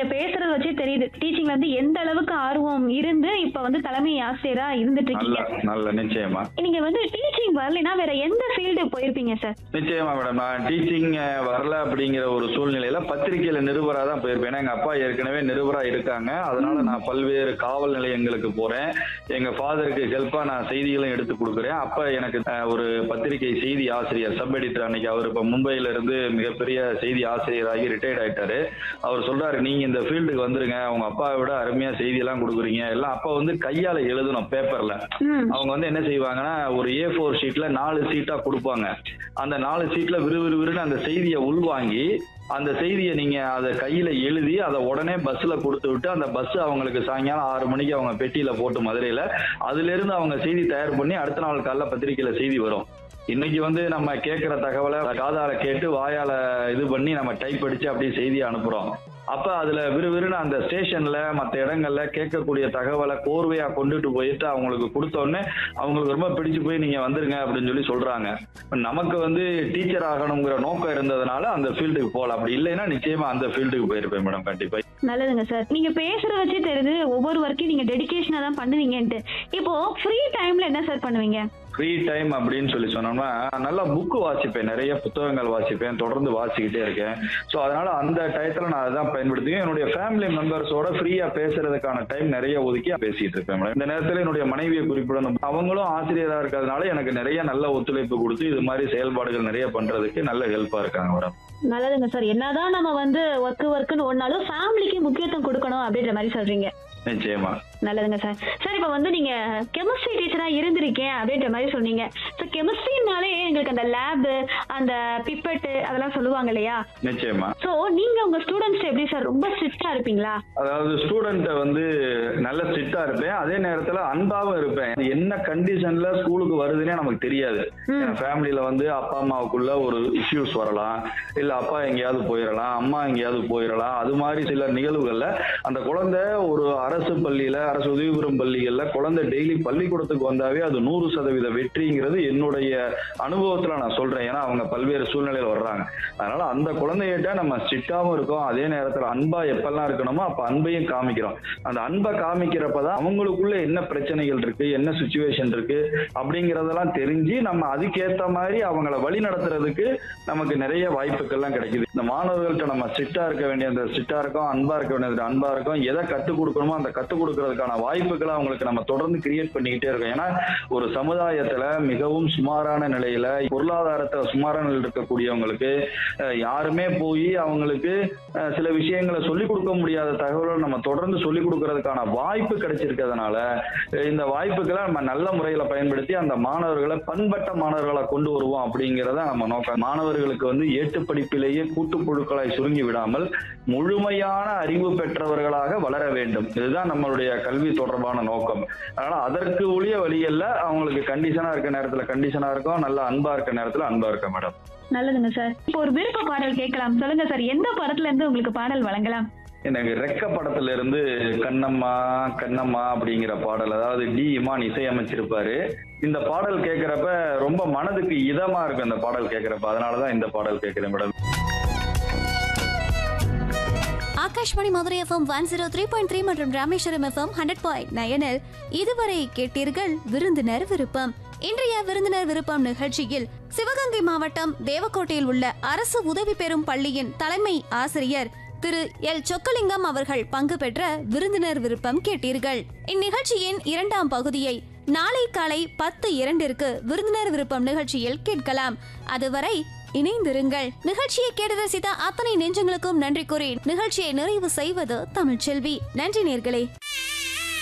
நீங்க பேசுறத வச்சே தெரியுது டீச்சிங்ல வந்து எந்த அளவுக்கு ஆர்வம் இருந்து இப்ப வந்து தலைமை ஆசிரியரா இருந்துட்டு நல்ல இருக்கீங்க நல்ல நிச்சயமா நீங்க வந்து டீச்சிங் வரலைன்னா வேற எந்த ஃபீல்டு போயிருப்பீங்க சார் நிச்சயமா மேடம் நான் டீச்சிங் வரல அப்படிங்கிற ஒரு சூழ்நிலையில பத்திரிகையில நிருபரா தான் போயிருப்பேன் ஏன்னா எங்க அப்பா ஏற்கனவே நிருபரா இருக்காங்க அதனால நான் பல்வேறு காவல் நிலையங்களுக்கு போறேன் எங்க ஃபாதருக்கு ஹெல்ப்பா நான் செய்திகளும் எடுத்து கொடுக்குறேன் அப்ப எனக்கு அஹ், ஒரு பத்திரிகை செய்தி ஆசிரியர் சப் எடிட்டர் அன்னைக்கு அவர் இப்ப மும்பையில இருந்து மிகப்பெரிய செய்தி ஆசிரியராகி ரிட்டையர்ட் ஆயிட்டாரு அவர் சொல்றாரு நீங்க இந்த ஃபீல்டுக்கு வந்துருங்க உங்க அப்பாவை விட அருமையா செய்தி எல்லாம் கொடுக்குறீங்க எல்லாம் அப்ப வந்து கையால எழுதணும் பேப்பர்ல ம் அவங்க வந்து என்ன செய்வாங்கன்னா ஒரு ஏ ஃபோர் ஷீட்ல நாலு சீட்டா கொடுப்பாங்க அந்த நாலு சீட்ல விறுவிறுவிறுன்னு அந்த செய்தியை உள்வாங்கி அந்த செய்தியை நீங்க அதை கையில எழுதி அதை உடனே பஸ்ல கொடுத்து விட்டு அந்த பஸ் அவங்களுக்கு சாயங்காலம் ஆறு மணிக்கு அவங்க பெட்டியில போட்டு மதுரையில அதுல இருந்து அவங்க செய்தி தயார் பண்ணி அடுத்த நாள் காலைல பத்திரிக்கையில செய்தி வரும் இன்னைக்கு வந்து நம்ம கேட்கிற தகவலை காதால கேட்டு வாயால இது பண்ணி நம்ம டைப் அடிச்சு அப்படியே செய்தியை அனுப்புறோம் அப்ப அதுல விறுவிறுன்னு அந்த ஸ்டேஷன்ல மத்த இடங்கள்ல கேட்கக்கூடிய தகவலை கோர்வையா கொண்டுட்டு போயிட்டு அவங்களுக்கு கொடுத்த உடனே அவங்களுக்கு ரொம்ப பிடிச்சு போய் நீங்க வந்துருங்க அப்படின்னு சொல்லி சொல்றாங்க இப்ப நமக்கு வந்து டீச்சர் ஆகணுங்கிற நோக்கம் இருந்ததுனால அந்த ஃபீல்டுக்கு போகலாம் அப்படி இல்லைன்னா நிச்சயமா அந்த ஃபீல்டுக்கு போயிருப்பேன் மேடம் கண்டிப்பா நல்லதுங்க சார் நீங்க பேசுறத வச்சே தெரியுது ஒவ்வொரு ஒர்க்கையும் நீங்க டெடிகேஷனா தான் பண்ணுவீங்கன்ட்டு இப்போ ஃப்ரீ டைம்ல என்ன சார் பண்ணுவீங்க ஃப்ரீ டைம் அப்படின்னு சொல்லி சொன்னோம்னா நான் நல்லா புக்கு வாசிப்பேன் நிறைய புத்தகங்கள் வாசிப்பேன் தொடர்ந்து வாசிக்கிட்டே இருக்கேன் ஸோ அதனால அந்த டயத்துல நான் அதான் பயன்படுத்துவேன் என்னுடைய ஃபேமிலி மெம்பர்ஸோட ஃப்ரீயா பேசுறதுக்கான டைம் நிறைய ஒதுக்கி பேசிட்டு இருப்பேன் மேடம் இந்த நேரத்தில் என்னுடைய மனைவியை குறிப்பிடணும் அவங்களும் ஆசிரியரா இருக்கிறதுனால எனக்கு நிறைய நல்ல ஒத்துழைப்பு கொடுத்து இது மாதிரி செயல்பாடுகள் நிறைய பண்றதுக்கு நல்ல ஹெல்ப்பா இருக்காங்க மேடம் நல்லதுங்க சார் என்னதான் நம்ம வந்து ஒர்க் ஒர்க்குன்னு ஒன்னாலும் ஃபேமிலிக்கு முக்கியத்துவம் கொடுக்கணும் அப்படின்ற மாதிரி சொல்றீங்க நிச்சயமா நல்லதுங்க சார் சார் இப்போ வந்து நீங்க கெமிஸ்ட்ரி டீச்சரா இருந்திருக்கேன் அப்படின்ற மாதிரி சொன்னீங்க ஸோ கெமிஸ்ட்ரினாலே எங்களுக்கு அந்த லேப் அந்த பிப்பெட்டு அதெல்லாம் சொல்லுவாங்க இல்லையா நிச்சயமா ஸோ நீங்க உங்க ஸ்டூடெண்ட்ஸ் எப்படி சார் ரொம்ப ஸ்ட்ரிக்டா இருப்பீங்களா அதாவது ஸ்டூடெண்ட்டை வந்து நல்ல ஸ்ட்ரிக்டா இருப்பேன் அதே நேரத்துல அன்பாவும் இருப்பேன் அது என்ன கண்டிஷன்ல ஸ்கூலுக்கு வருதுன்னே நமக்கு தெரியாது ம். ஃபேமிலியில வந்து அப்பா அம்மாவுக்குள்ள ஒரு இஷ்யூஸ் வரலாம் இல்ல அப்பா எங்கேயாவது போயிடலாம் அம்மா எங்கேயாவது போயிடலாம் அது மாதிரி சில நிகழ்வுகள்ல அந்த குழந்தை ஒரு அரசு பள்ளியில அரசு உதவி பெறும் பள்ளிகள்ல குழந்தை டெய்லி பள்ளிக்கூடத்துக்கு வந்தாவே அது நூறு சதவீத வெற்றிங்கிறது என்னுடைய அனுபவத்துல நான் சொல்றேன் ஏன்னா அவங்க பல்வேறு சூழ்நிலையில வர்றாங்க அதனால அந்த குழந்தைகிட்ட நம்ம ஸ்ட்ரிக்டாவும் இருக்கோம் அதே நேரத்துல அன்பா எப்பெல்லாம் இருக்கணுமோ அப்ப அன்பையும் காமிக்கிறோம் அந்த அன்பை காமிக்கிறப்பதான் அவங்களுக்குள்ள என்ன பிரச்சனைகள் இருக்கு என்ன சுச்சுவேஷன் இருக்கு அப்படிங்கறதெல்லாம் தெரிஞ்சு நம்ம அதுக்கேத்த மாதிரி அவங்கள வழி நடத்துறதுக்கு நமக்கு நிறைய வாய்ப்புகள்லாம் கிடைக்குது இந்த மாணவர்கள்ட்ட நம்ம ஸ்ட்ரிக்டா இருக்க வேண்டிய அந்த ஸ்ட்ரிக்டா இருக்கும் அன்பா இருக்க வேண்டியது அன்பா இருக்கும் எதை கத்துக் கொடுக்கணுமோ அந்த கத்துக் கொடுக்கறதுக்கான வாய்ப்புகளை அவங்களுக்கு நம்ம தொடர்ந்து கிரியேட் பண்ணிக்கிட்டே இருக்கோம் ஏன்னா ஒரு சமுதாயத்துல மிகவும் சுமாரான நிலையில பொருளாதாரத்துல சுமாரான நிலையில் இருக்கக்கூடியவங்களுக்கு அஹ், யாருமே போய் அவங்களுக்கு அஹ், சில விஷயங்களை சொல்லிக் கொடுக்க முடியாத தகவலை நம்ம தொடர்ந்து சொல்லிக் கொடுக்கறதுக்கான வாய்ப்பு கிடைச்சிருக்கிறதுனால அஹ், இந்த வாய்ப்புகளை நம்ம நல்ல முறையில பயன்படுத்தி அந்த மாணவர்களை பண்பட்ட மாணவர்களை கொண்டு வருவோம் அப்படிங்கிறத நம்ம நோக்கம் மாணவர்களுக்கு வந்து ஏட்டு படிப்பிலேயே கூட்டுப்புழுக்களாய் சுருங்கி விடாமல் முழுமையான அறிவு பெற்றவர்களாக வளர வேண்டும் இதுதான் நம்மளுடைய கல்வி தொடர்பான நோக்கம் அதனால அதற்கு உரிய வழிகள்ல அவங்களுக்கு கண்டிஷனா இருக்க நேரத்துல கண்டிஷனா இருக்கும் நல்ல அன்பா இருக்க நேரத்துல அன்பா இருக்க மேடம் நல்லதுங்க சார் இப்போ ஒரு விருப்ப பாடல் கேட்கலாம் சொல்லுங்க சார் எந்த படத்துல இருந்து உங்களுக்கு பாடல் வழங்கலாம் எனக்கு ரெக்க படத்துல இருந்து கண்ணம்மா கண்ணம்மா அப்படிங்கிற பாடல் அதாவது டி இமான் இசையமைச்சிருப்பாரு இந்த பாடல் கேட்கிறப்ப ரொம்ப மனதுக்கு இதமா இருக்கும் இந்த பாடல் கேட்கிறப்ப அதனாலதான் இந்த பாடல் கேட்கிறேன் madam Akashvani Madurai F M one zero three point three மற்றும் ராமேஸ்வரம் எஃப்எம் ஹண்ட்ரட் பாயிண்ட் நயனில் இதுவரை கேட்டீர்கள் விருந்தினர் விருப்பம் இன்றைய விருந்தினர் விருப்பம் நிகழ்ச்சியில் சிவகங்கை மாவட்டம் தேவக்கோட்டையில் உள்ள அரசு உதவி பெறும் பள்ளியின் தலைமை ஆசிரியர் திரு எல் சொக்கலிங்கம் அவர்கள் பங்கு பெற்ற விருந்தினர் விருப்பம் கேட்டீர்கள் இந்நிகழ்ச்சியின் இரண்டாம் பகுதியை நாளை காலை பத்து இரண்டிற்கு விருந்தினர் விருப்பம் நிகழ்ச்சியில் கேட்கலாம் அதுவரை இணைந்திருங்கள் நிகழ்ச்சியை கேட்டு ரசித்த அத்தனை நெஞ்சங்களுக்கும் நன்றி கூறி நிகழ்ச்சியை நிறைவு செய்வது தமிழ்ச்செல்வி நன்றி நேர்களே